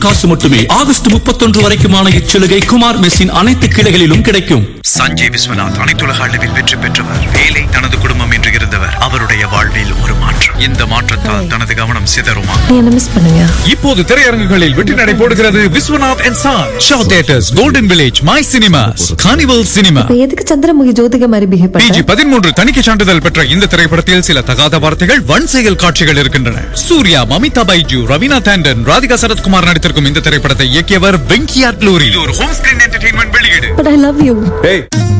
காசு மட்டுமே ஆகஸ்ட் முப்பத்தொன்று வரைக்குமான இச்சலுகை குமார் மெஸ்ஸின் அனைத்து கிளைகளிலும் கிடைக்கும் சஞ்சய் விஸ்வநாத் அனைத்துலக அளவில் வெற்றி பெற்றவர் வேலை தனது குடும்பம் என்று இருந்தவர் அவருடைய வாழ்வில் ஒரு மாற்றம் இந்த மாற்றத்தால் தனது கவனம் சிதறுமா நீ என்ன மிஸ் பண்ணுங்க இப்போது திரையரங்குகளில் வெற்றி நடை போடுகிறது விஸ்வநாத் அண்ட் சான் show theatres golden village my cinemas carnival cinema இப்ப எதுக்கு சந்திரமுகி ஜோதிக மாதிரி பிஹேவ் பிஜி பண்ற பதிமூன்று தணிக்கை சான்றிதழ் பெற்ற இந்த திரைப்படத்தில் சில தகாத வார்த்தைகள் வன் செயல் காட்சிகள் இருக்கின்றன சூர்யா மமிதா பைஜு ரவீனா தாண்டன் ராதிகா சரத்குமார் நடித்திருக்கும் இந்த திரைப்படத்தை இயக்கியவர் வெங்கியாட் லூரி ஒரு ஹோம் ஸ்கிரீன் என்டர்டெயின்மெண்ட் வெளியீடு பட் ஐ லவ் யூ ஏய்